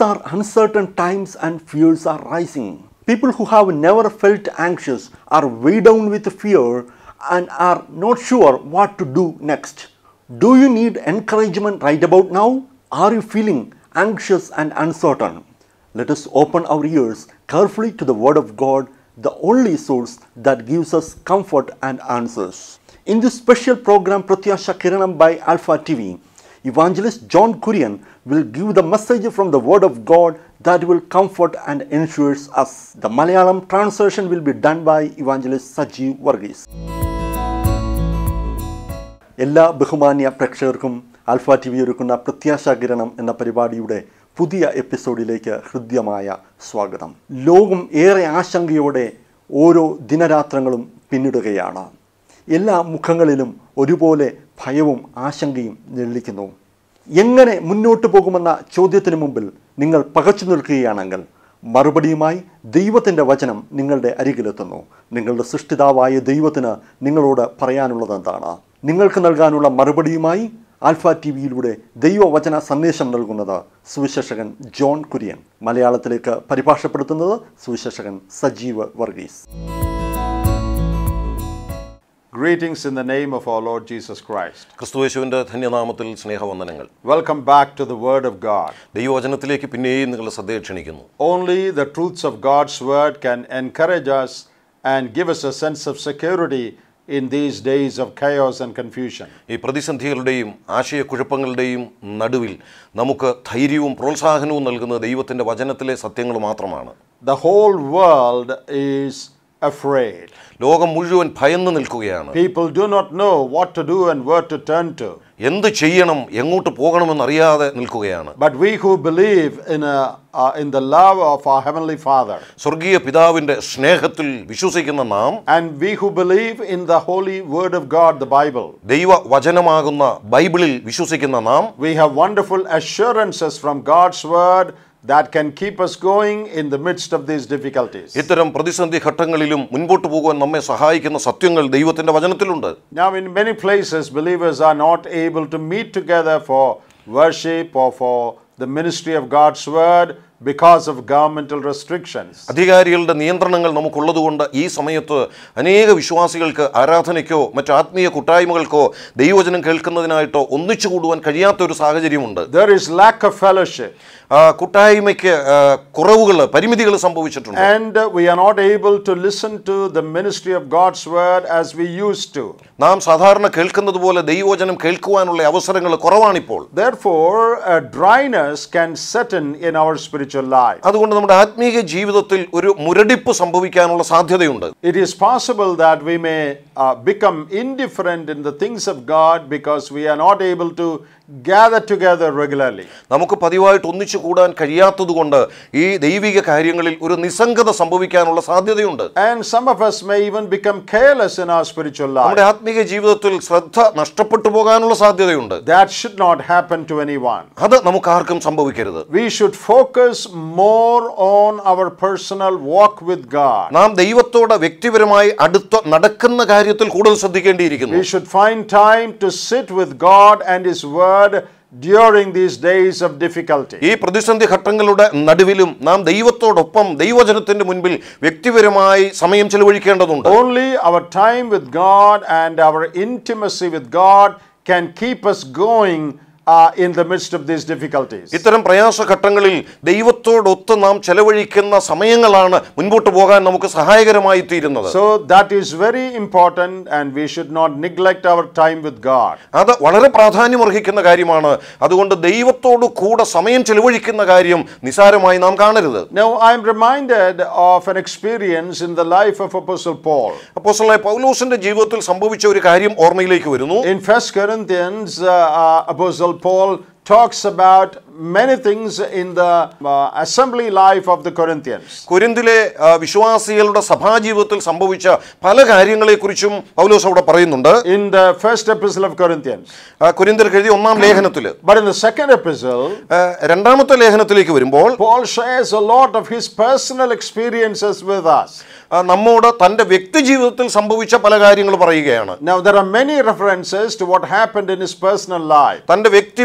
are uncertain times and fears are rising. People who have never felt anxious are weighed down with fear and are not sure what to do next. Do you need encouragement right about now? Are you feeling anxious and uncertain? Let us open our ears carefully to the Word of God, the only source that gives us comfort and answers. In this special program Pratyasha Kiranam by Alpha TV, Evangelist John Kurian will give the message from the Word of God that will comfort and ensures us. The Malayalam translation will be done by Evangelist Sajeev Varghese. എല്ലാ ബഹുമാന്യ പ്രേക്ഷകർക്കും alpha T V ഒരുക്കുന്ന പ്രത്യാശാകിരണം എന്ന പരിപാടിയുടെ പുതിയ എപ്പിസോഡിലേക്ക് ഹൃദ്യമായ സ്വാഗതം ലോകം ഏറെ ആശങ്കയോടെ ഓരോ ദിനരാത്രങ്ങളും പിന്നിടുകയാണ് എല്ലാ മുഖങ്ങളിലും ഒരുപോലെ ഭയവും ആശങ്കയും ഞെള്ളിക്കുന്നു എങ്ങനെ മുന്നോട്ട് പോകുമെന്ന ചോദ്യത്തിന് മുമ്പിൽ നിങ്ങൾ പകച്ചു നിൽക്കുകയാണെങ്കിൽ മറുപടിയുമായി ദൈവത്തിൻ്റെ വചനം നിങ്ങളുടെ അരികിലെത്തുന്നു നിങ്ങളുടെ സൃഷ്ടിതാവായ ദൈവത്തിന് നിങ്ങളോട് പറയാനുള്ളത് എന്താണ് നിങ്ങൾക്ക് നൽകാനുള്ള മറുപടിയുമായി ആൽഫ ടി വിയിലൂടെ ദൈവവചന സന്ദേശം നൽകുന്നത് സുവിശേഷകൻ ജോൺ കുര്യൻ മലയാളത്തിലേക്ക് പരിഭാഷപ്പെടുത്തുന്നത് സുവിശേഷകൻ Sajeev Varghese Greetings in the name of our Lord Jesus Christ. ക്രിസ്തുയേശുവിൻ്റെ ധന്യനാമത്തിൽ സ്നേഹവന്ദനങ്ങൾ Welcome back to the Word of God. ദൈവവചനത്തിലേക്ക് പിന്നെയും നിങ്ങളുടെ ശ്രദ്ധയെ ക്ഷണിക്കുന്നു Only the truths of God's Word can encourage us and give us a sense of security in these days of chaos and confusion. ഈ പ്രതിസന്ധികളുടെയും ആശയക്കുഴപ്പങ്ങളുടെയും നടുവിൽ നമുക്ക് ധൈര്യവും പ്രോത്സാഹനവും നൽകുന്നത് ദൈവത്തിൻ്റെ വചനത്തിലെ സത്യങ്ങൾ മാത്രമാണ് The whole world is afraid. ലോകം മുഴുവൻ ഭയന്ന് നിൽക്കുകയാണ് People do not know what to do and where to turn to. എന്ത് ചെയ്യണം എങ്ങോട്ട് പോകണമെന്നറിയാതെ നിൽക്കുകയാണ് But we who believe in, a, uh, in the love of our Heavenly Father സ്വർഗീയ പിതാവിൻ്റെ സ്നേഹത്തിൽ വിശ്വസിക്കുന്ന നാം and we who believe in the holy Word of God, the Bible, ദൈവ വചനമാകുന്ന ബൈബിളിൽ വിശ്വസിക്കുന്ന നാം we have wonderful assurances from God's Word that can keep us going in the midst of these difficulties. ഇത്തരം പ്രതിസന്ധി ഘട്ടങ്ങളിലും മുൻപോട്ട് പോകുവാൻ നമ്മെ സഹായിക്കുന്ന സത്യങ്ങൾ ദൈവത്തിൻ്റെ വചനത്തിലുണ്ട് Now, in many places, believers are not able to meet together for worship or for the ministry of God's Word because of governmental restrictions. അധികാരികളുടെ നിയന്ത്രണങ്ങൾ നമുക്കുള്ളതുകൊണ്ട് ഈ സമയത്ത് അനേക വിശ്വാസികൾക്ക് ആരാധനയ്ക്കോ മറ്റ് ആത്മീയ കൂട്ടായ്മകൾക്കോ ദൈവവചനം കേൾക്കുന്നതിനായിട്ടോ ഒന്നിച്ചു കൂടുവാൻ കഴിയാത്ത ഒരു സാഹചര്യമുണ്ട് There is lack of fellowship, ആ കൂട്ടായ്മയ്ക്ക് കുറവുകൾ പരിമിതികൾ സംഭവിച്ചിട്ടുണ്ട് and uh, we are not able to listen to the ministry of God's Word as we used to. നാം സാധാരണ കേൾക്കുന്നത് പോലെ ദൈവവചനം കേൾക്കുവാനുള്ള അവസരങ്ങൾ കുറവാണിപ്പോൾ Therefore, a dryness can set in in our spiritual life. അതുകൊണ്ട് നമ്മുടെ ആത്മീയ ജീവിതത്തിൽ ഒരു മുരടിപ്പ് സംഭവിക്കാനുള്ള സാധ്യതയുണ്ട് It is possible that we may uh, become indifferent in the things of God because we are not able to gather together regularly. നമുക്ക് പതിവായിട്ട് ഒന്നിച്ചു കൂടാൻ കഴിയാത്തതുകൊണ്ട് ഈ ദൈവിക കാര്യങ്ങളിൽ ഒരു നിസ്സംഗത സംഭവിക്കാനുള്ള സാധ്യതയുണ്ട് And some of us may even become careless in our spiritual life. നമ്മുടെ ആത്മീയ ജീവിതത്തിൽ ശ്രദ്ധ നഷ്ടപ്പെട്ടു പോകാനുള്ള സാധ്യതയുണ്ട് That should not happen to anyone. അത് നമുക്ക് ആർക്കും സംഭവിക്കരുത് We should focus more on our personal walk with God. നാം ദൈവത്തോട് വ്യക്തിപരമായി അടുത്ത നടക്കുന്ന കാര്യത്തിൽ കൂടുതൽ ശ്രദ്ധിക്കേണ്ടിയിരിക്കുന്നു We should find time to sit with God and His Word during these days of difficulty. ഈ പ്രതിസന്ധി ഘട്ടങ്ങളുടെ നടുവിലും നാം ദൈവത്തോടൊപ്പം ദൈവജനത്തിന്റെ മുൻപിൽ വ്യക്തിപരമായി സമയം ചെലവഴിക്കേണ്ടതുണ്ട് Only our time with God and our intimacy with God can keep us going uh, in the midst of these difficulties. ഇത്തരം പ്രയാസഘട്ടങ്ങളിൽ ദൈവത്തോടൊത്ത് നാം ചെലവഴിക്കുന്ന സമയങ്ങളാണ് മുൻപോട്ട് പോകാൻ നമുക്ക് സഹായകരമായി തീരുന്നത് So that is very important, and we should not neglect our time with God. അത് വളരെ പ്രാധാന്യമർഹിക്കുന്ന കാര്യമാണ് അതുകൊണ്ട് ദൈവത്തോട് കൂടെ സമയം ചെലവഴിക്കുന്ന കാര്യം നിസാരമായി നാം കാണരുത് Now, I am reminded of an experience in the life of Apostle Paul. അപ്പോസ്തലനായ പൗലോസിന്റെ ജീവിതത്തിൽ സംഭവിച്ച ഒരു കാര്യം ഓർമ്മയിലേക്ക് വരുന്നു In First Corinthians, uh, uh, Apostle Paul talks about many things in the uh, assembly life of the Corinthians. കൊരിന്തിലെ ആ, വിശ്വാസികളുടെ സഭാജീവിതത്തിൽ സംഭവിച്ച പല കാര്യങ്ങളെക്കുറിച്ചും പൗലോസ് അവിടെ പറയുന്നുണ്ട് In the first epistle of Corinthians. ആ, കൊരിന്ത്യർക്ക് എഴുതിയ ഒന്നാം ലേഖനത്തിൽ But in the second epistle, രണ്ടാമത്തെ ലേഖനത്തിലേക്ക് വരുമ്പോൾ Paul shares a lot of his personal experiences with us. ആ, നമ്മോട് തൻ്റെ വ്യക്തി ജീവിതത്തിൽ സംഭവിച്ച പല കാര്യങ്ങൾ പറയുകയാണ് Now, there are many references to what happened in his personal life. തൻ്റെ വ്യക്തിപരമായ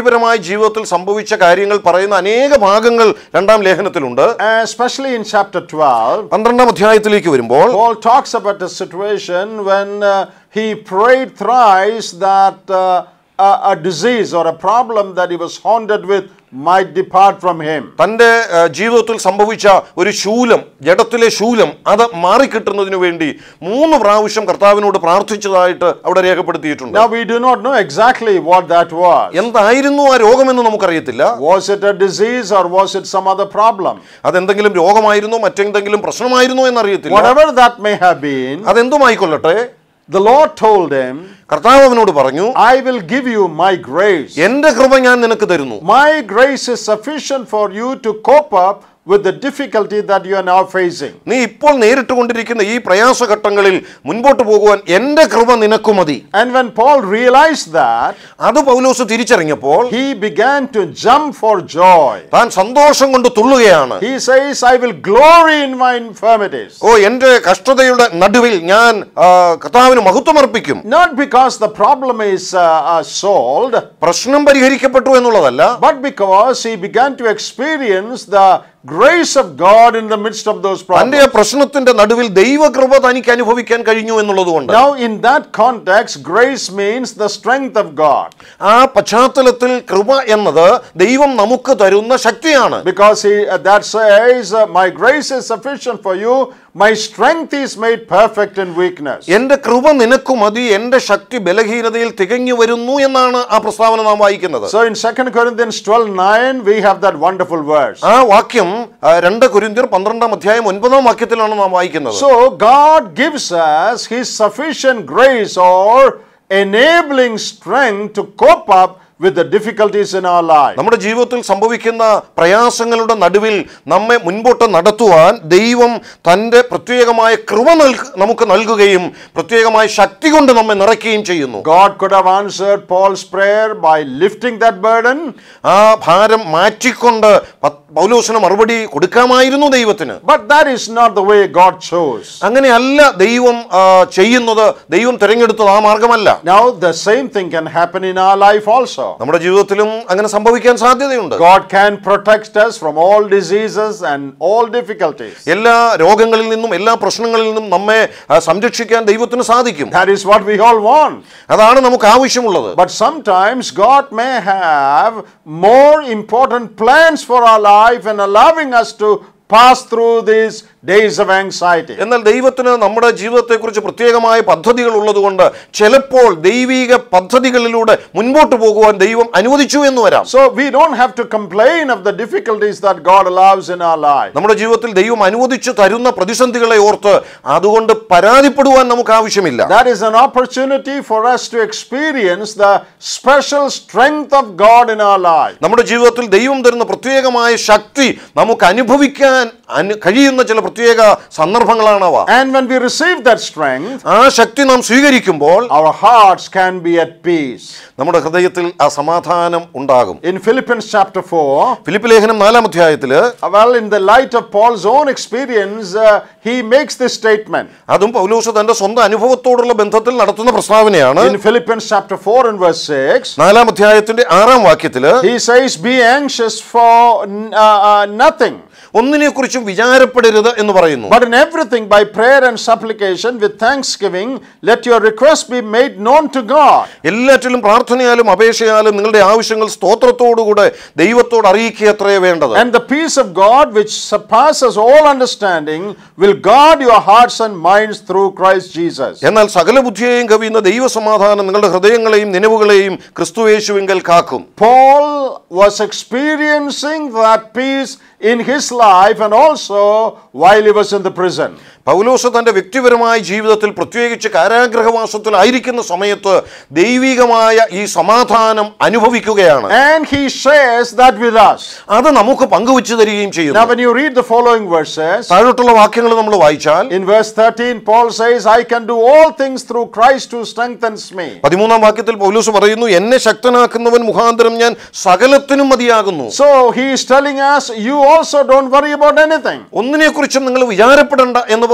ജീവിതത്തിൽ സംഭവിച്ച കാര്യങ്ങൾ പറയുന്ന അനേക ഭാഗങ്ങൾ രണ്ടാം ലേഖനത്തിലുണ്ട് especially in chapter 12. പന്ത്രണ്ടാം അധ്യായത്തിലേക്ക് വരുമ്പോൾ Paul talks about a situation when uh, he prayed thrice that uh, a, a disease or a problem that he was haunted with might depart from him. തൻ്റെ ആ, ജീവിതത്തിൽ സംഭവിച്ച ഒരു ശൂലം ജഡത്തിലെ ശൂലം അത് മാറിക്കിട്ടുന്നതിന് വേണ്ടി മൂന്ന് പ്രാവശ്യം കർത്താവിനോട് പ്രാർത്ഥിച്ചതായിട്ട് അവിടെ രേഖപ്പെടുത്തിയിട്ടുണ്ട് Now we do not know exactly what that was. എന്തായിരുന്നു ആ രോഗമെന്ന് നമുക്കറിയത്തില്ല Was it a disease or was it some other problem? അതെന്തെങ്കിലും രോഗമായിരുന്നോ മറ്റെന്തെങ്കിലും പ്രശ്നമായിരുന്നോ എന്നറിയത്തില്ല Whatever that may have been, അതെന്തുമായിക്കൊള്ളട്ടെ the Lord told him, കർത്താവ് അവനോട് പറഞ്ഞു I will give you my grace. എന്റെ കൃപ ഞാൻ നിനക്ക് തരുന്നു My grace is sufficient for you to cope up with the difficulty that you are now facing. നീ ഇപ്പോൾ നേരിട്ട് കൊണ്ടിരിക്കുന്ന ഈ പ്രയാസഘട്ടങ്ങളിൽ മുൻപോട്ട് പോകുവാൻ എന്റെ കൃപ നിനക്കു മതി And when Paul realized that, അത് പൗലോസ് തിരിച്ചറിഞ്ഞപ്പോൾ he began to jump for joy. താൻ സന്തോഷം കൊണ്ട് തുള്ളുകയാണ് He says, I will glory in my infirmities. ഓ എന്റെ കഷ്ടതയുടെ നടുവിൽ ഞാൻ ആ, കർത്താവിന് മഹത്വമർപ്പിക്കും Not because the problem is uh, uh, solved, പ്രശ്നം പരിഹരിക്കപ്പെട്ടു എന്നുള്ളതല്ല but because he began to experience the grace of God in the midst of those തന്റെ problems. ആ പ്രശ്നത്തിന്റെ നടുവിൽ ദൈവകൃപ തനിക്ക് അനുഭവിക്കാൻ കഴിഞ്ഞു എന്നുള്ളതുകൊണ്ട് Now, in that context, grace means the strength of God. ആ പശ്ചാത്തലത്തിൽ കൃപ എന്നത് ദൈവം നമുക്ക് തരുന്ന ശക്തിയാണ് Because he, uh, that says, uh, My grace is sufficient for you, my strength is made perfect in weakness. എന്റെ കൃപ നിനക്കു മതി എന്റെ ശക്തി ബലഹീനതയിൽ തികഞ്ഞു വരുന്നു എന്നാണ് ആ പ്രസ്താവന നാം വായിക്കുന്നത് So, in 2 Corinthians 12 9, we have that wonderful verse. ആ വാക്യം ആ, രണ്ട് കുരിന്തിയർ പന്ത്രണ്ടാം അധ്യായം ഒൻപതാം വാക്യത്തിലാണ് നാം വായിക്കുന്നത് So, God gives us His sufficient grace or enabling strength to cope up with the difficulties in our life. നമ്മുടെ ജീവിതത്തിൽ സംഭവിക്കുന്ന പ്രയാസങ്ങളുടെ നടുവിൽ നമ്മെ മുൻപോട്ട് നടത്തുവാൻ ദൈവം തൻ്റെ പ്രത്യേകമായ കൃപ നൽക നമുക്ക് നൽകുകയും പ്രത്യേകമായ ശക്തി കൊണ്ട് നമ്മെ നിറയ്ക്കുകയും ചെയ്യുന്നു God could have answered Paul's prayer by lifting that burden, ആ ഭാരം മാറ്റിക്കൊണ്ട് പ- പൗലോസിന് മറുപടി കൊടുക്കാമായിരുന്നു ദൈവത്തിന് but that is not the way God chose. അങ്ങനെയല്ല ദൈവം ആ, ചെയ്യുന്നത് ദൈവം തിരഞ്ഞെടുത്തത് ആ മാർഗമല്ല Now, the same thing can happen in our life also. നമ്മുടെ ജീവിതത്തിലും അങ്ങനെ സംഭവിക്കാൻ സാധ്യതയുണ്ട് God can protect us from all diseases and all difficulties. എല്ലാ രോഗങ്ങളിൽ നിന്നും എല്ലാ പ്രശ്നങ്ങളിൽ നിന്നും നമ്മെ ആ, സംരക്ഷിക്കാൻ ദൈവത്തിന് സാധിക്കും That is what we all want. അതാണ് നമുക്ക് ആവശ്യമുള്ളത് But sometimes God may have more important plans for our life and allowing us to pass through these days of anxiety. എന്നാൽ ദൈവത്തിന് നമ്മുടെ ജീവിതത്തെക്കുറിച്ച് പ്രത്യേകമായ പദ്ധതികൾ ഉള്ളതുകൊണ്ട് ചിലപ്പോൾ ദൈവിക പദ്ധതികളിലൂടെ മുൻപോട്ട് പോകുവാൻ ദൈവം അനുവദിച്ചു എന്ന് വരാം So we don't have to complain of the difficulties that God allows in our life. നമ്മുടെ ജീവിതത്തിൽ ദൈവം അനുവദിച്ചു തരുന്ന പ്രതിസന്ധികളെ ഓർത്ത് അതുകൊണ്ട് പരാതിപ്പെടുവാൻ നമുക്ക് ആവശ്യമില്ല That is an opportunity for us to experience the special strength of God in our life. നമ്മുടെ ജീവിതത്തിൽ ദൈവം തരുന്ന പ്രത്യേകമായ ശക്തി നമുക്ക് അനുഭവിക്കാൻ അനു കഴിയുന്ന ചില പ്രത്യേക സന്ദർഭങ്ങളാണവ And when we receive that strength, ആ ശക്തി നാം സ്വീകരിക്കുമ്പോൾ our hearts can be at peace. നമ്മുടെ ഹൃദയത്തിൽ ആ സമാധാനം ഉണ്ടാകും In Philippians chapter 4, ഫിലിപ്പ് ലേഖനം നാലാം അധ്യായത്തില് Uh, Well, in the light of Paul's own experience, uh, he makes this statement. അതും പൗലോസ് തന്റെ സ്വന്തം അനുഭവത്തോടുള്ള ബന്ധത്തിൽ നടത്തുന്ന പ്രസ്താവനയാണ് In Philippians chapter 4 and verse 6, നാലാം അധ്യായത്തിന്റെ ആറാം വാക്യത്തില് he says, Be anxious for n- uh, uh, nothing, ഒന്നിനെ കുറിച്ചും വിചാരപ്പെടരുത് എന്ന് പറയുന്നു but in everything by prayer and supplication with thanksgiving, let your requests be made known to God. എല്ലാറ്റിലും പ്രാർത്ഥനയാലും അപേക്ഷയാലും നിങ്ങളുടെ ആവശ്യങ്ങൾ സ്തോത്രത്തോടുകൂടെ ദൈവത്തോട് അറിയിക്കുക അത്രയേ വേണ്ടത് And the peace of God, which surpasses all understanding, will guard your hearts and minds through Christ Jesus. എന്നാൽ സകല ബുദ്ധിയെയും കവിയുന്ന ദൈവസമാധാനം നിങ്ങളുടെ ഹൃദയങ്ങളെയും നിലവുകളെയും ക്രിസ്തുവേശുവിങ്കൽ കാക്കും Paul was experiencing that peace in his life and also while he was in the prison. പൗലോസ് തന്റെ വ്യക്തിപരമായ ജീവിതത്തിൽ പ്രത്യേകിച്ച് കാരാഗ്രഹവാസത്തിലായിരിക്കുന്ന സമയത്ത് ദൈവികമായ ഈ സമാധാനം അനുഭവിക്കുകയാണ് And he shares that with us. അത് നമുക്ക് പങ്കുവച്ചു തരികയും Now, ചെയ്യുന്നു when you read the following verses, താഴോട്ടുള്ള വാക്യങ്ങൾ നമ്മൾ വായിച്ചാൽ in verse 13, Paul says, I can do all things through Christ who strengthens me. പതിമൂന്നാം വാക്യത്തിൽ പൗലോസ് പറയുന്നു എന്നെ ശക്തനാക്കുന്നവൻ മുഖാന്തരം ഞാൻ സകലത്തിനും മതിയാകുന്നു So he is telling us, you also don't worry about anything. ഒന്നിനെക്കുറിച്ചും നിങ്ങൾ വിചാരപ്പെടേണ്ട എന്ന്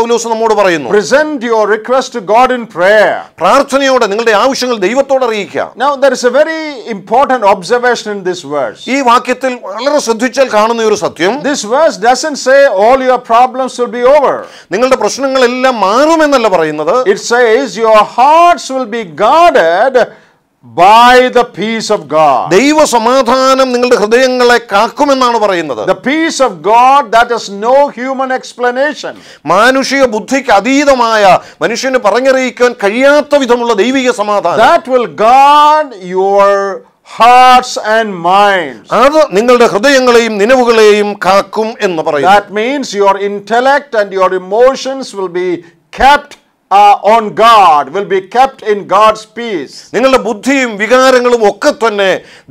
പൗലോസ് നമ്മോട് പറയുന്നു Present your request to God in prayer. പ്രാർത്ഥനയോടെ നിങ്ങളുടെ ആവശ്യങ്ങൾ ദൈവത്തോട് അറിയിക്കുക Now, there is a very important observation in this verse. ഈ വാക്യത്തിൽ വളരെ ശ്രദ്ധിച്ചാൽ കാണുന്ന ഒരു സത്യം This verse doesn't say all your problems will be over. നിങ്ങളുടെ പ്രശ്നങ്ങളെല്ലാം മാറുമെന്നല്ല പറയുന്നത് It says your hearts will be guarded by the peace of God. ദൈവ സമാധാനം നിങ്ങളുടെ ഹൃദയങ്ങളെ കാക്കുമെന്നാണ് പറയുന്നത് The peace of God that has no human explanation. മാനുഷിക ബുദ്ധിക്ക് അതീതമായ മനുഷ്യന് പറഞ്ഞറിയിക്കാൻ കഴിയാത്ത വിധമുള്ള ദൈവിക സമാധാനം That will guard your hearts and minds. അത് നിങ്ങളുടെ ഹൃദയങ്ങളെയും നിലവുകളെയും കാക്കും എന്ന് പറയുന്നു That means your intellect and your emotions will be kept uh, on God, will be kept in God's peace. നിങ്ങളുടെ ബുദ്ധിയും വികാരങ്ങളും ഒക്കെ തന്നെ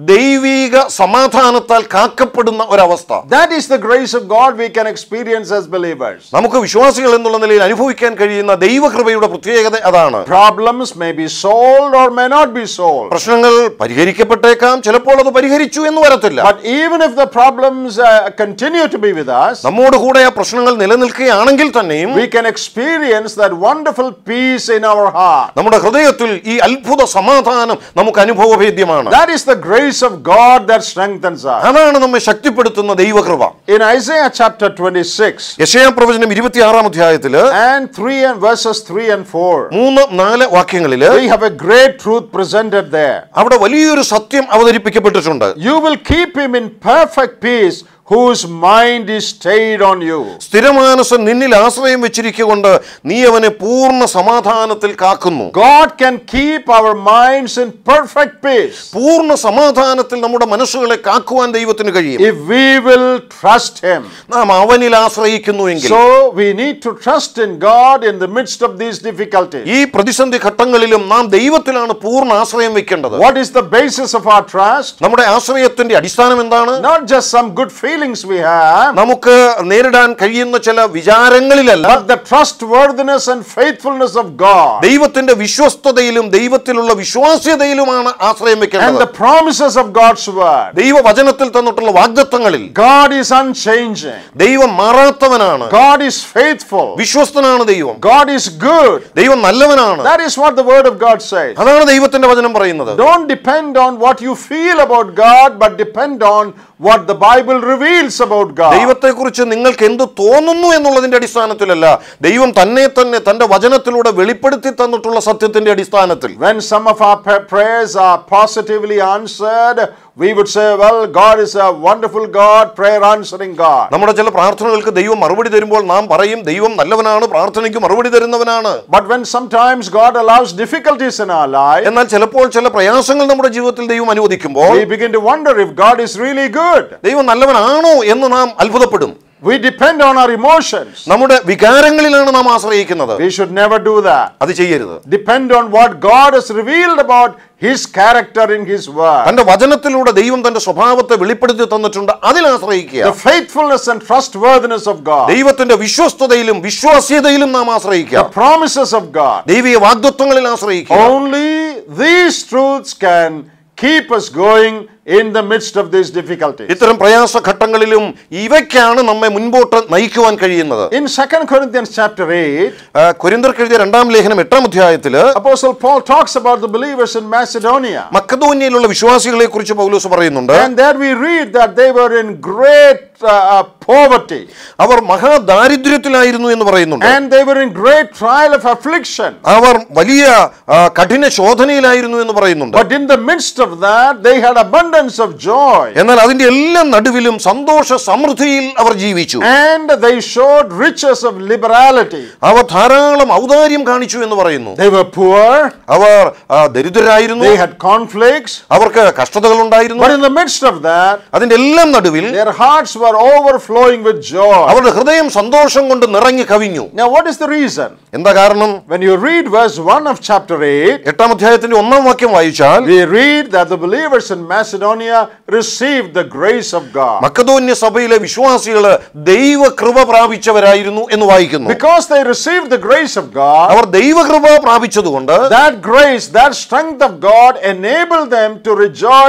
ദൈവിക സമാധാനത്താൽ കാക്കപ്പെടുന്ന ഒരവസ്ഥ That is the grace of God we can experience as believers. നമുക്ക് വിശ്വാസികൾ എന്നുള്ള നിലയിൽ അനുഭവിക്കാൻ കഴിയുന്ന ദൈവകൃപയുടെ പ്രത്യേകത അതാണ് Problems may be solved or may not be solved. പ്രശ്നങ്ങൾ പരിഹരിക്കപ്പെട്ടേക്കാം ചിലപ്പോൾ അത് പരിഹരിച്ചു എന്ന് വരത്തില്ല But even if the problems uh, continue to be with us, നമ്മോട് കൂടെ ആ പ്രശ്നങ്ങൾ നിലനിൽക്കുകയാണെങ്കിൽ തന്നെയും we can experience that wonderful peace in our heart. നമ്മുടെ ഹൃദയത്തിൽ ഈ അത്ഭുത സമാധാനം നമുക്ക് അനുഭവഭേദ്യമാണ് That is the grace of God that strengthens us. അതാണ് നമ്മെ ശക്തിപ്പെടുത്തുന്ന ദൈവകൃപ In Isaiah chapter 26 യശയാ പ്രവചനം ഇരുപത്തിയാറാം അധ്യായത്തില് and 3 and verses 3 and 4, മൂന്ന് നാല് വാക്യങ്ങളില് we have a great truth presented there. അവിടെ വലിയൊരു സത്യം അവതരിപ്പിക്കപ്പെട്ടിട്ടുണ്ട് You will keep him in perfect peace whose mind is stayed on you. സ്ഥിരമാനസം നിന്നിൽ ആശ്രയം വെച്ചിരിക്കൊണ്ട് നീ അവനെ പൂർണ്ണ സമാധാനത്തിൽ കാക്കുന്നു God can keep our minds in perfect peace പൂർണ്ണ സമാധാനത്തിൽ നമ്മുടെ മനസ്സുകളെ കാക്കുവാൻ ദൈവത്തിന് കഴിയും if we will trust him. നാം അവനിൽ ആശ്രയിക്കുന്നുവെങ്കിൽ So we need to trust in God in the midst of these difficulties. ഈ പ്രതിസന്ധി ഘട്ടങ്ങളിലും നാം ദൈവത്തിലാണ് പൂർണ്ണ ആശ്രയം വെക്കേണ്ടത് What is the basis of our trust? നമ്മുടെ ആശ്രയത്തിന്റെ അടിസ്ഥാനം എന്താണ് Not just some good feelings we have, നമുക്ക് നേരിടാൻ കഴിയുന്ന ചില വിചാരങ്ങളിലല്ല but the trustworthiness and faithfulness of God ദൈവത്തിന്റെ വിശ്വസ്തതയിലും ദൈവത്തിലുള്ള വിശ്വാസ്യതയിലുമാണ് ആശ്രയം and വെക്കേണ്ടത് the promises of God's word. ദൈവവചനത്തിൽ തന്നിട്ടുള്ള വാഗ്ദത്തങ്ങളിൽ God is unchanging. ദൈവം മാറാത്തവനാണ് God is faithful. വിശ്വസ്തനാണ് ദൈവം God is good. ദൈവം നല്ലവനാണ് That is what the word of God says. അതാണ് ദൈവത്തിന്റെ വചനം പറയുന്നത് Don't depend on what you feel about God, but depend on what the Bible reveals about God. ദൈവത്തെക്കുറിച്ച് നിങ്ങൾക്ക് എന്ത് തോന്നുന്നു എന്നുള്ളതിന്റെ അടിസ്ഥാനത്തിലല്ല ദൈവം തന്നെ തന്നെ തന്റെ വചനത്തിലൂടെ വെളിപ്പെടുത്തി തന്നിട്ടുള്ള സത്യത്തിന്റെ അടിസ്ഥാനത്തിൽ When some of our pa- prayers are positively answered, we would say, Well, God is a wonderful God, prayer answering God. നമ്മുടെ ചില പ്രാർത്ഥനകൾക്ക് ദൈവം മറുപടി തരുമ്പോൾ നാം പറയും ദൈവം നല്ലവനാണ് പ്രാർത്ഥനയ്ക്ക് മറുപടി തരുന്നവനാണ് But when sometimes God allows difficulties in our life, എന്നാൽ ചിലപ്പോൾ ചില പ്രയാസങ്ങൾ നമ്മുടെ ജീവിതത്തിൽ ദൈവം അനുവദിക്കുമ്പോൾ we begin to wonder if God is really good. ദൈവം നല്ലവനാണോ എന്ന് നാം അത്ഭുതപ്പെടും We depend on our emotions. നമ്മുടെ വികാരങ്ങളിലാണ് നാം ആശ്രയിക്കുന്നത് We should never do that. അത് ചെയ്യരുത് Depend on what God has revealed about His character in His Word. തന്റെ വചനത്തിലൂടെ ദൈവം തന്റെ സ്വഭാവത്തെ വെളിപ്പെടുത്തി തന്നിട്ടുണ്ട് അതിൽ ആശ്രയിക്കുക The faithfulness and trustworthiness of God. ദൈവത്തിന്റെ വിശ്വസ്തതയിലും വിശ്വാസ്യതയിലും നാം ആശ്രയിക്കുക The promises of God. ദൈവിക വാഗ്ദത്വങ്ങളിൽ ആശ്രയിക്കുക Only these truths can keep us going in the midst of these difficulties. ഇത്തരം പ്രയാസ ഘട്ടങ്ങളിലും ഇവയ്ക്കാണ് നമ്മെ മുൻപോട്ട് നയിക്കുവാൻ കഴിയുന്നത് In 2 Corinthians chapter 8, ആ, കൊരിന്ത്യർക്ക് എഴുതിയ രണ്ടാം ലേഖനം എട്ടാം അധ്യായത്തില് Apostle Paul talks about the believers in Macedonia. മക്കതോന്യയിലുള്ള വിശ്വാസികളെ കുറിച്ച് പൗലോസ് പറയുന്നുണ്ട് And there we read that they were in great uh, uh, poverty അവർ മഹാദാരിദ്ര്യത്തിലായിരുന്നു എന്ന് പറയുന്നുണ്ട് and they were in great trial of affliction. അവർ വലിയ ആ, കഠിന ശോധനയിലായിരുന്നു എന്ന് പറയുന്നുണ്ട് But in the midst of that, they had abundance of joy. എന്നാൽ അതിന്റെ എല്ലാം നടുവിലും സന്തോഷ സമൃദ്ധിയിൽ അവർ ജീവിച്ചു And they showed riches of liberality. അവർ ധാരാളം ഔദാര്യം കാണിച്ചു എന്ന് പറയുന്നു They were poor, അവർ ആ, ദരിദ്രരായിരുന്നു they had conflicts, അവർക്ക് കഷ്ടതകൾ ഉണ്ടായിരുന്നു but in the midst of that, അതിന്റെ എല്ലാം നടുവിൽ their hearts were overflowing with joy. അവരുടെ ഹൃദയം സന്തോഷം കൊണ്ട് നിറഞ്ഞു കവിഞ്ഞു Now, what is the reason? എന്താ കാരണം When you read verse 1 of chapter 8, എട്ടാം അധ്യായത്തിന്റെ ഒന്നാം വാക്യം വായിച്ചാൽ we read that the believers in Macedonia received the grace of God. മക്കതോന്യ സഭയിലെ വിശ്വാസികള് ദൈവകൃപ പ്രാപിച്ചവരായിരുന്നു എന്ന് വായിക്കുന്നു Because they received the grace of God, അവർ ദൈവകൃപ പ്രാപിച്ചതുകൊണ്ട് that grace, that strength of God enabled them to rejoice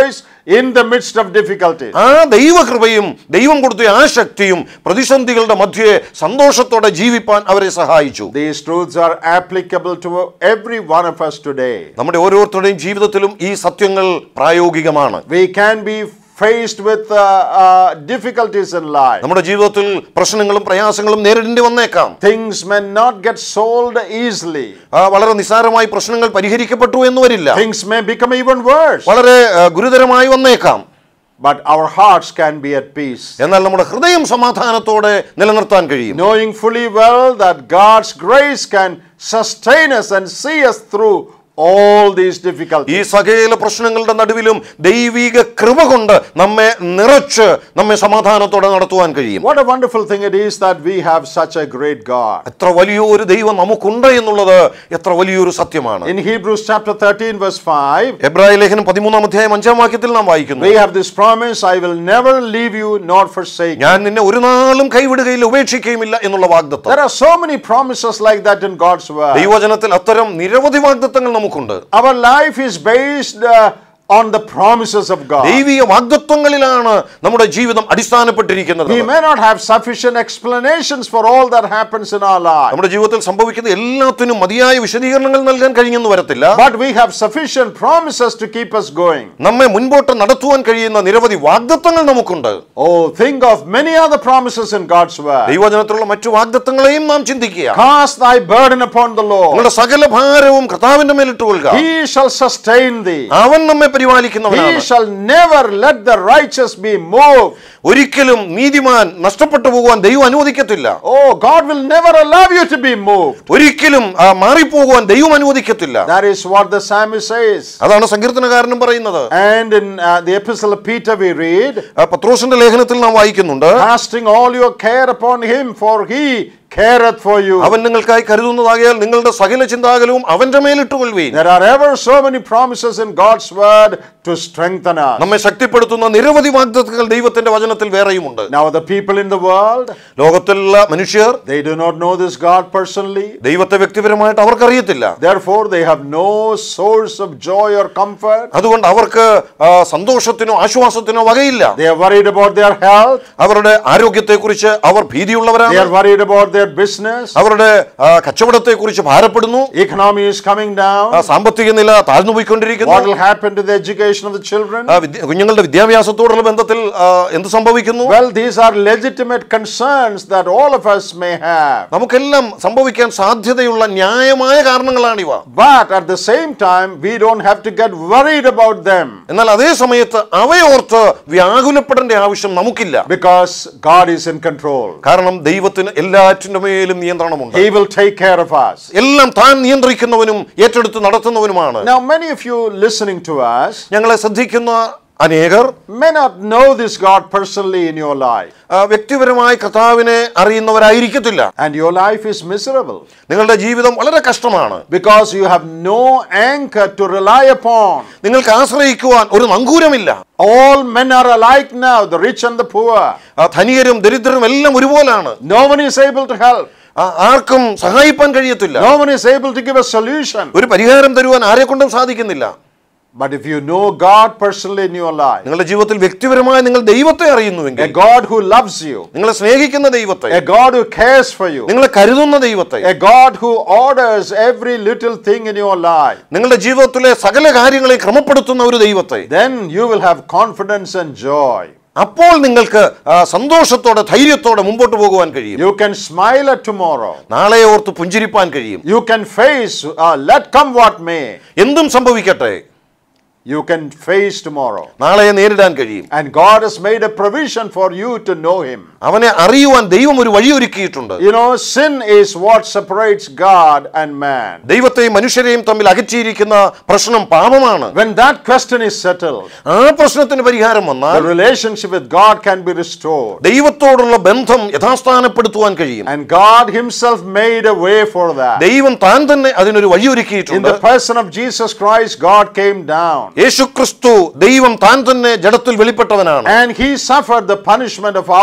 in the midst of difficulties. ആ ദൈവകൃപയും ദൈവം കൊടുത്ത ആ ശക്തിയും പ്രതിസന്ധികളുടെ മധ്യേ സന്തോഷത്തോടെ ജീവിപ്പാൻ അവരെ സഹായിച്ചു These truths are applicable to every one of us today. നമ്മുടെ ഓരോരുത്തരുടെയും ജീവിതത്തിലും ഈ സത്യങ്ങൾ പ്രായോഗികമാണ് We can be faced with uh, uh, difficulties in life. നമ്മുടെ ജീവിതത്തിൽ പ്രശ്നങ്ങളും പ്രയാസങ്ങളും നേരിടേണ്ടി വന്നേക്കാം Things may not get solved easily. ആ, വളരെ നിസ്സാരമായി പ്രശ്നങ്ങൾ പരിഹരിക്കപ്പെട്ടു എന്ന് വരില്ല Things may become even worse. വളരെ ആ, ഗുരുതരമായി വന്നേക്കാം But our hearts can be at peace. എന്നാൽ നമ്മുടെ ഹൃദയം സമാധാനത്തോടെ നിലനിർത്താൻ കഴിയും Knowing fully well that God's grace can sustain us and see us through all these ഈ difficulties. സകല പ്രശ്നങ്ങളുടെ നടുവിലും ദൈവിക കൃപ കൊണ്ട് നമ്മെ നിറച്ച് നമ്മെ സമാധാനത്തോടെ നടത്തുവാൻ കഴിയും What a wonderful thing it is that we have such a great God. എത്ര വലിയൊരു ദൈവം നമുക്കുണ്ട് എന്നുള്ളത് എത്ര വലിയൊരു സത്യമാണ് In Hebrews chapter 13, verse 5, എബ്രായ ലേഖനം പതിമൂന്നാം അധ്യായം അഞ്ചാം വാക്യത്തിൽ നാം വായിക്കുന്നു we have this promise I will never leave you nor forsake you. ഞാൻ നിന്നെ ഒരു നാളും കൈവിടുകയില്ല ഉപേക്ഷിക്കുകയുമില്ല എന്നുള്ള വാഗ്ദത്തം There are so many promises like that in God's word. ദൈവവചനത്തിൽ അത്തരം നിരവധി വാഗ്ദത്തങ്ങൾ നമുക്കുണ്ട് Our life is based uh, on the promises of God. ദൈവിക വാഗ്ദത്വങ്ങളിലാണ് നമ്മുടെ ജീവിതം അടിസ്ഥാനപ്പെട്ടിരിക്കുന്നത് We may not have sufficient explanations for all that happens in our life, നമ്മുടെ ജീവിതത്തിൽ സംഭവിക്കുന്ന എല്ലാത്തിനും മതിയായ വിശദീകരണങ്ങൾ നൽകാൻ കഴിഞ്ഞെന്ന് വരത്തില്ല but we have sufficient promises to keep us going. നമ്മെ മുൻപോട്ട് നടത്തുവാൻ കഴിയുന്ന നിരവധി വാഗ്ദത്തങ്ങൾ നമുക്കുണ്ട് Oh, think of many other promises in God's word. ദൈവവചനത്തിലുള്ള മറ്റു വാഗ്ദത്തങ്ങളെയും നാം ചിന്തിക്കുക Cast thy burden upon the Lord, നിങ്ങളുടെ സകല ഭാരവും കർത്താവിന്റെ മേലിട്ട് കൊള്ളുക he shall sustain thee. അവൻ നമ്മെ He പരിപാലിക്കുന്നവനാണ് shall never let the righteous be moved. ഒരിക്കലും നീതിമാൻ നഷ്ടപ്പെട്ടു പോകുവാൻ ദൈവം അനുവദിക്കത്തില്ല Oh, God will never allow you to be moved. ഒരിക്കലും ആ, മാറിപ്പോകുവാൻ ദൈവം അനുവദിക്കത്തില്ല That is what the psalmist says. അതാണ് സങ്കീർത്തനകാരനും പറയുന്നത് And in uh, the epistle of Peter, we read, ആ, പത്രോസിന്റെ ലേഖനത്തിൽ നാം വായിക്കുന്നുണ്ട് casting all your care upon him, for he careth for you. അവൻ നിങ്ങൾക്കായി കരുതുന്നതാകിയാൽ നിങ്ങളുടെ സകല ചിന്താകലവും അവന്റെ മേലിട്ട് കൊള്ളുവീൻ There are ever so many promises in God's word to strengthen us. നമ്മെ ശക്തിപ്പെടുത്തുന്ന നിരവധി വാഗ്ദത്തങ്ങൾ ദൈവത്തിന്റെ വചനത്തിൽ വേറെയുമുണ്ട് Now, the people in the world, ലോകത്തിലുള്ള മനുഷ്യർ they do not know this God personally. ദൈവത്തെ വ്യക്തിപരമായിട്ട് അവർക്കറിയത്തില്ല Therefore, they have no source of joy or comfort. അതുകൊണ്ട് അവർക്ക് ആ, സന്തോഷത്തിനോ ആശ്വാസത്തിനോ വകയില്ല They are worried about their health. അവരുടെ ആരോഗ്യത്തെക്കുറിച്ച് അവർ They ഭീതിയുള്ളവരാണ് are worried about their business. അവരുടെ ആ, കച്ചവടത്തെക്കുറിച്ച് ഭാരപ്പെടുന്നു Economy is coming ആ, down. സാമ്പത്തിക നില താഴ്ന്നു What പോയിക്കൊണ്ടിരിക്കുന്നു will happen to the education of the children? ആ, വിദ്യ- കുഞ്ഞുങ്ങളുടെ വിദ്യാഭ്യാസത്തോടുള്ള ബന്ധത്തിൽ ആ, എന്ത് സംഭവിക്കുന്നു Well, these are legitimate concerns that all of us may have. നമുക്കെല്ലാം സംഭവിക്കാൻ സാധ്യതയുള്ള ന്യായമായ കാരണങ്ങളാണിവ But at the same time, we don't have to get worried about them എന്നാൽ അതേ സമയത്ത് അവയോർത്ത് വ്യാകുലപ്പെടേണ്ട ആവശ്യം നമുക്കില്ല because God is in control. കാരണം ദൈവത്തിന് എല്ലാറ്റിന്റെ മേലും നിയന്ത്രണമുണ്ട് He will take care of us. എല്ലാം താൻ നിയന്ത്രിക്കുന്നവനും ഏറ്റെടുത്ത് നടത്തുന്നവനുമാണ് Now, many of you listening to us ഞങ്ങളെ ശ്രദ്ധിക്കുന്ന അനേകർ may not know this God personally in your life, ആ, വ്യക്തിപരമായി കർത്താവിനെ അറിയുന്നവരായിരിക്കത്തില്ല and your life is miserable നിങ്ങളുടെ ജീവിതം വളരെ കഷ്ടമാണ് because you have no anchor to rely upon. നിങ്ങൾക്ക് ആശ്രയിക്കുവാൻ ഒരു നങ്കൂരമില്ല All men are alike now, the rich and the poor. ആ, ധനികരും ദരിദ്രരും എല്ലാം ഒരുപോലാണ് No one is able to help. ആ, ആർക്കും സഹായിപ്പാൻ കഴിയത്തില്ല No one is able to give a solution. ഒരു പരിഹാരം തരുവാൻ ആരെ കൊണ്ടും സാധിക്കുന്നില്ല But if you know God personally in your life, നിങ്ങളുടെ ജീവിതത്തിൽ വ്യക്തിപരമായി നിങ്ങൾ ദൈവത്തെ a അറിയുന്നുവെങ്കിൽ God who loves you, നിങ്ങളെ സ്നേഹിക്കുന്ന ദൈവത്തെ a God who cares for you, നിങ്ങളെ കരുതുന്ന ദൈവത്തെ a God who orders every little thing in your life, നിങ്ങളുടെ ജീവിതത്തിലെ സകല കാര്യങ്ങളെ ക്രമപ്പെടുത്തുന്ന ഒരു ദൈവത്തെ then you will have confidence and joy. അപ്പോൾ നിങ്ങൾക്ക് ആ, സന്തോഷത്തോടെ ധൈര്യത്തോടെ മുമ്പോട്ട് പോകുവാൻ കഴിയും You can smile at tomorrow. നാളെ ഓർത്ത് പുഞ്ചിരിപ്പാൻ കഴിയും You can face, uh, let come what may. എന്തും സംഭവിക്കട്ടെ You can face tomorrow. നാളെ നേരിടാൻ കഴിയും And God has made a provision for you to know Him. അവനെ അറിയുവാൻ ദൈവം ഒരു വഴിയൊരുക്കിയിട്ടുണ്ട് You know, sin is what separates God and man. ദൈവത്തെയും മനുഷ്യരെയും തമ്മിൽ അകറ്റിയിരിക്കുന്ന പ്രശ്നം പാപമാണ് When that question is settled, ആ പ്രശ്നത്തിന് പരിഹാരം the വന്നാൽ relationship with God can be restored. ദൈവത്തോടുള്ള ബന്ധം യഥാസ്ഥാനപ്പെടുത്തുവാൻ കഴിയും And God Himself made a way for that. ദൈവം താൻ തന്നെ അതിനൊരു In വഴിയൊരുക്കിയിട്ടുണ്ട് the person of Jesus Christ, God came down. യേശുക്രിസ്തു ദൈവം താൻ തന്നെ ജഡത്തിൽ വെളിപ്പെട്ടവനാണ് And He suffered the punishment of our sin.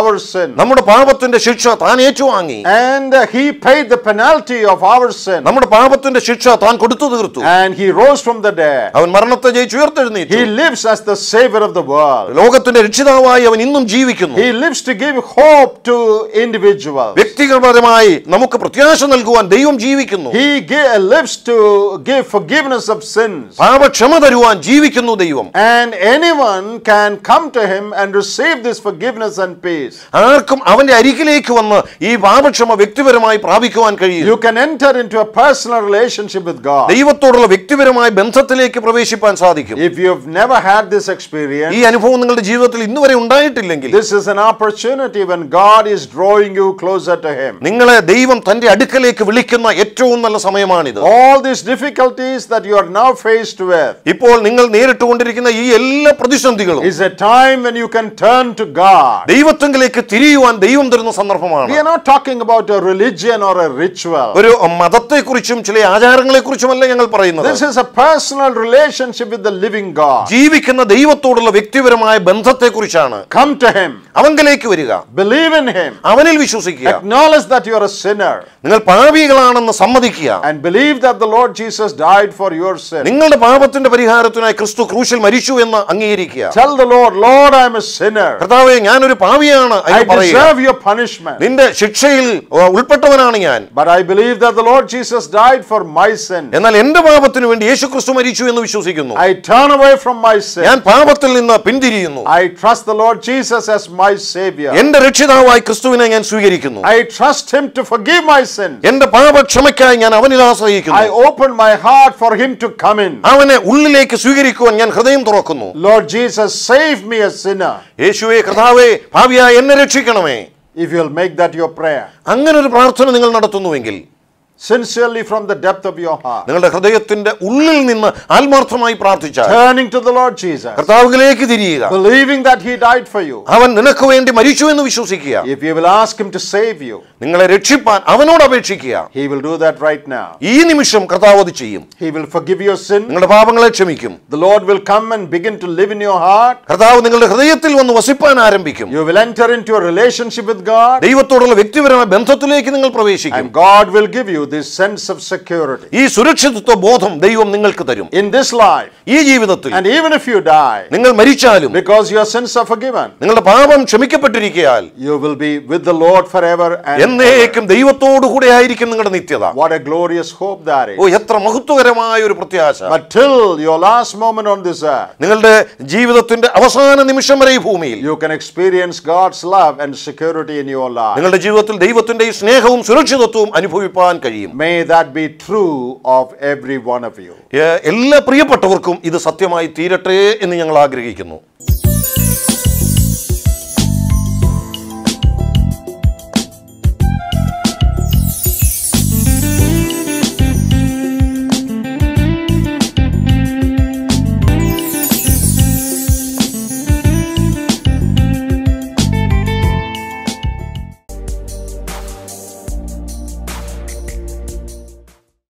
നമ്മുടെ പാപത്തിന്റെ ശിക്ഷ താൻ ഏറ്റുവാങ്ങി And uh, he paid the penalty of our sin. നമ്മുടെ പാപത്തിന്റെ ശിക്ഷ താൻ കൊടുത്തു തീർത്തു And he rose from the dead. അവൻ മരണത്തെ ജയിച്ച് ഉയർത്തെഴുന്നേറ്റു He lives as the savior of the world. ലോകത്തിന്റെ രക്ഷിതാവായി അവൻ ഇന്നും ജീവിക്കുന്നു He lives to give hope to individuals. വ്യക്തിപരമായി നമുക്ക് പ്രത്യാശ നൽകുവാൻ ദൈവം ജീവിക്കുന്നു He gi- lives to give forgiveness of sins. പാപക്ഷമ തരുവാൻ ജീവിക്കുന്നു ദൈവം And anyone can come to him and receive this forgiveness and peace. ആർക്കും അവന്റെ അരികിലേക്ക് വന്ന് ഈ പാപക്ഷമ വ്യക്തിപരമായി പ്രാപിക്കുവാൻ കഴിയും You can enter into a personal relationship with God. ദൈവത്തോടുള്ള വ്യക്തിപരമായ ബന്ധത്തിലേക്ക് പ്രവേശിപ്പാൻ സാധിക്കും If you've never had this experience, ഈ അനുഭവം നിങ്ങളുടെ ജീവിതത്തിൽ ഇന്നുവരെ ഉണ്ടായിട്ടില്ലെങ്കിൽ this is an opportunity when God is drawing you closer to Him. നിങ്ങളെ ദൈവം തന്റെ അടുക്കലേക്ക് വിളിക്കുന്ന ഏറ്റവും നല്ല സമയമാണിത് All these difficulties that you are now faced with ഇപ്പോൾ നിങ്ങൾ നേരിട്ടുകൊണ്ടിരിക്കുന്ന ഈ എല്ലാ പ്രതിസന്ധികളും is a time when you can turn to God. ദൈവത്വങ്കിലേക്ക് തിരിയുവാൻ ദൈവം തരുന്ന സന്ദർഭമാണ് We are not talking about a religion or a ritual. ഒരു മതത്തെക്കുറിച്ചും ചില ആചാരങ്ങളെക്കുറിച്ചുമല്ല ഞങ്ങൾ പറയുന്നത് This is a personal relationship with the living God. ജീവിക്കുന്ന ദൈവത്തോടുള്ള വ്യക്തിപരമായ ബന്ധത്തെക്കുറിച്ചാണ് Come to Him, അവങ്കലേക്ക് വരിക believe in Him, അവനിൽ വിശ്വസിക്കുക acknowledge that you are a sinner, നിങ്ങൾ പാപികളാണെന്ന് സമ്മതിക്കുക and believe that the Lord Jesus died for your sin. നിങ്ങളുടെ പാപത്തിന്റെ പരിഹാരത്തിനായി ക്രിസ്തു ക്രൂശിൽ മരിച്ചു എന്ന് അംഗീകരിക്കുക Tell the Lord, Lord, I am a sinner. കർത്താവെ ഞാനൊരു പാപിയാണ് I എന്ന് പറയുക deserve your punishment. നിന്റെ ശിക്ഷയിൽ ഉ- ഉൾപ്പെട്ടവനാണ് ഞാൻ But I believe that the Lord Jesus died for my sin. എന്നാൽ എന്റെ പാപത്തിന് വേണ്ടി യേശു ക്രിസ്തു മരിച്ചു എന്ന് വിശ്വസിക്കുന്നു I turn away from my sin. ഞാൻ പാപത്തിൽ നിന്ന് പിന്തിരിയുന്നു I trust the Lord Jesus as my Savior. എന്റെ രക്ഷിതാവായി ക്രിസ്തുവിനെ ഞാൻ സ്വീകരിക്കുന്നു I trust Him to forgive my sin. എന്റെ പാപക്ഷമയ്ക്കായി ഞാൻ അവനിൽ I ആശ്രയിക്കുന്നു open my heart for Him to come in. അവനെ ഉള്ളിലേക്ക് സ്വീകരിക്കുവാൻ ഞാൻ ഹൃദയം തുറക്കുന്നു Lord Jesus, save me a sinner. യേശുവെ കർത്താവെ ഭാവിയായി എന്നെ രക്ഷിക്കണമേ If you'll make that your prayer, അങ്ങനെ ഒരു പ്രാർത്ഥന നിങ്ങൾ നടത്തുന്നുവെങ്കിൽ sincerely from the depth of your heart, നിങ്ങളുടെ ഹൃദയത്തിന്റെ ഉള്ളിൽ നിന്ന് ആത്മാർത്ഥമായി പ്രാർത്ഥിച്ചാൽ turning to the Lord Jesus, കർത്താവിലേക്ക് തിരിയുക believing that He died for you. അവൻ നിനക്ക് വേണ്ടി മരിച്ചു എന്ന് വിശ്വസിക്കുക If you will ask Him to save you, നിങ്ങളെ രക്ഷിപ്പാൻ അവനോട് അപേക്ഷിക്കുക He will do that right now. ഈ നിമിഷം കർത്താവ് അത് ചെയ്യും He will forgive your sin. നിങ്ങളുടെ പാപങ്ങളെ ക്ഷമിക്കും The Lord will come and begin to live in your heart. കർത്താവ് നിങ്ങളുടെ ഹൃദയത്തിൽ വന്ന് വസിപ്പാൻ ആരംഭിക്കും You will enter into a relationship with God, ദൈവത്തോടുള്ള വ്യക്തിപരമായ ബന്ധത്തിലേക്ക് നിങ്ങൾ പ്രവേശിക്കും and God will give you this sense of security. ഈ സുരക്ഷിതത്വ ബോധം ദൈവം നിങ്ങൾക്ക് തരും In this life, ഈ ജീവിതത്തിൽ and even if you die, നിങ്ങൾ മരിച്ചാലും because your sins are forgiven, നിങ്ങളുടെ പാപം ക്ഷമിക്കപ്പെട്ടിരിക്കയാൽ you will be with the Lord forever and ever. എന്നേക്കും ദൈവത്തോടു കൂടെ ആയിരിക്കും നിങ്ങളുടെ നിത്യത What a glorious hope that oh is. എത്ര മഹത്വകരമായ ഒരു പ്രത്യാശ But till your last moment on this earth, നിങ്ങളുടെ ജീവിതത്തിന്റെ അവസാന നിമിഷം വരെ ഈ ഭൂമിയിൽ you can experience God's love and security in your life. നിങ്ങളുടെ ജീവിതത്തിൽ ദൈവത്തിന്റെ ഈ സ്നേഹവും സുരക്ഷിതത്വവും അനുഭവിപ്പാൻ കഴിയും May that be true of every one of you. ഏ, എല്ലാ പ്രിയപ്പെട്ടവർക്കും ഇത് സത്യമായി തീരട്ടെ എന്ന് ഞങ്ങൾ ആഗ്രഹിക്കുന്നു